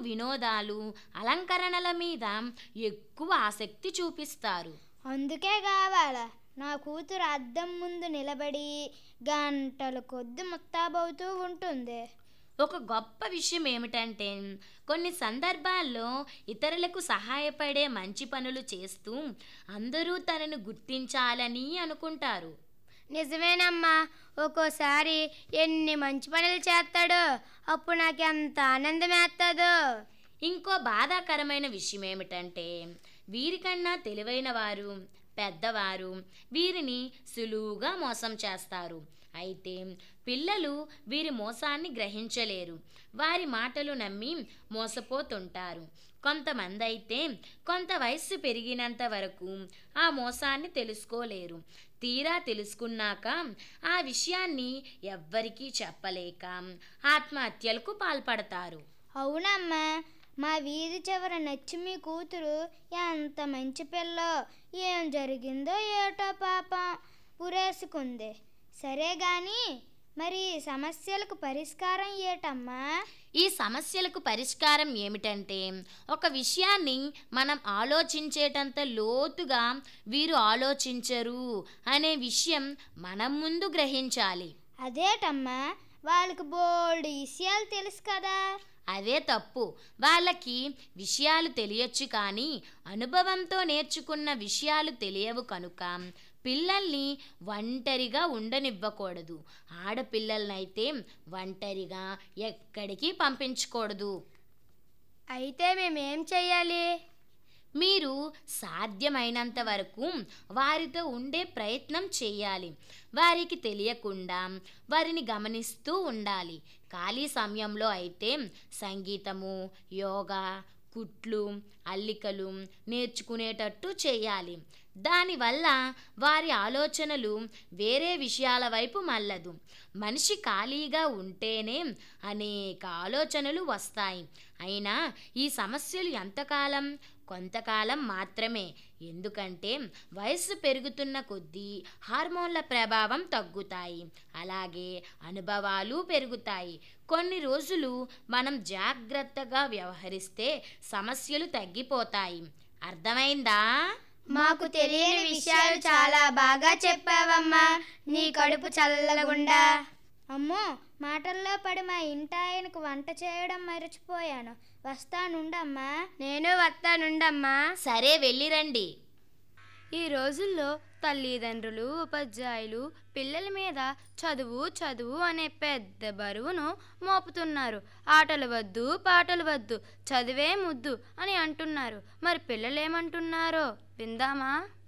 వినోదాలు అలంకరణల మీద ఎక్కువ ఆసక్తి చూపిస్తారు అందుకే కావాలా నా కూతురు అద్దం ముందు నిలబడి గంటల కొద్ది ముస్తాబవుతూ ఉంటుంది ఒక గొప్ప విషయం ఏమిటంటే కొన్ని సందర్భాల్లో ఇతరులకు సహాయపడే మంచి పనులు చేస్తూ అందరూ తనను గుర్తించాలని అనుకుంటారు నిజమేనమ్మా ఒక్కోసారి ఎన్ని మంచి పనులు చేస్తాడో అప్పుడు నాకు ఎంత ఆనందం వేస్తుందో ఇంకో బాధాకరమైన విషయం ఏమిటంటే వీరికన్నా తెలివైన వారు పెద్దవారు వీరిని సులువుగా మోసం చేస్తారు అయితే పిల్లలు వీరి మోసాన్ని గ్రహించలేరు వారి మాటలు నమ్మి మోసపోతుంటారు కొంతమంది అయితే కొంత వయస్సు పెరిగినంత వరకు ఆ మోసాన్ని తెలుసుకోలేరు తీరా తెలుసుకున్నాక ఆ విషయాన్ని ఎవ్వరికీ చెప్పలేక ఆత్మహత్యలకు పాల్పడతారు అవునమ్మా మా వీధి చివర నచ్చి మీ కూతురు ఎంత మంచి పిల్లో ఏం జరిగిందో ఏటో పాపం పురేసుకుంది సరే గాని మరి ఈ సమస్యలకు పరిష్కారం ఏటమ్మా ఈ సమస్యలకు పరిష్కారం ఏమిటంటే ఒక విషయాన్ని మనం ఆలోచించేటంత లోతుగా వీరు ఆలోచించరు అనే విషయం మనం ముందు గ్రహించాలి అదేటమ్మా వాళ్ళకి బోల్డ్ విషయాలు తెలుసు కదా అదే తప్పు వాళ్ళకి విషయాలు తెలియచ్చు కానీ అనుభవంతో నేర్చుకున్న విషయాలు తెలియవు కనుక పిల్లల్ని ఒంటరిగా ఉండనివ్వకూడదు ఆడపిల్లలనైతే ఒంటరిగా ఎక్కడికి పంపించకూడదు అయితే మేమేం చెయ్యాలి మీరు సాధ్యమైనంత వరకు వారితో ఉండే ప్రయత్నం చేయాలి వారికి తెలియకుండా వారిని గమనిస్తూ ఉండాలి ఖాళీ సమయంలో అయితే సంగీతము యోగా కుట్లు అల్లికలు నేర్చుకునేటట్టు చేయాలి దానివల్ల వారి ఆలోచనలు వేరే విషయాల వైపు మల్లదు మనిషి ఖాళీగా ఉంటేనే అనేక ఆలోచనలు వస్తాయి అయినా ఈ సమస్యలు ఎంతకాలం కొంతకాలం మాత్రమే ఎందుకంటే వయస్సు పెరుగుతున్న కొద్దీ హార్మోన్ల ప్రభావం తగ్గుతాయి అలాగే అనుభవాలు పెరుగుతాయి కొన్ని రోజులు మనం జాగ్రత్తగా వ్యవహరిస్తే సమస్యలు తగ్గిపోతాయి అర్థమైందా మాకు తెలియని విషయాలు చాలా బాగా చెప్పావమ్మా నీ కడుపు చల్లగుండా అమ్మో మాటల్లో పడి మా ఇంటాయనకు వంట చేయడం మర్చిపోయాను వస్తానుండమ్మా నేను వస్తానుండమ్మా సరే వెళ్ళిరండి ఈ రోజుల్లో తల్లిదండ్రులు ఉపాధ్యాయులు పిల్లల మీద చదువు చదువు అనే పెద్ద బరువును మోపుతున్నారు ఆటలు వద్దు పాటలు వద్దు చదివే ముద్దు అని అంటున్నారు మరి పిల్లలు ఏమంటున్నారో విందామా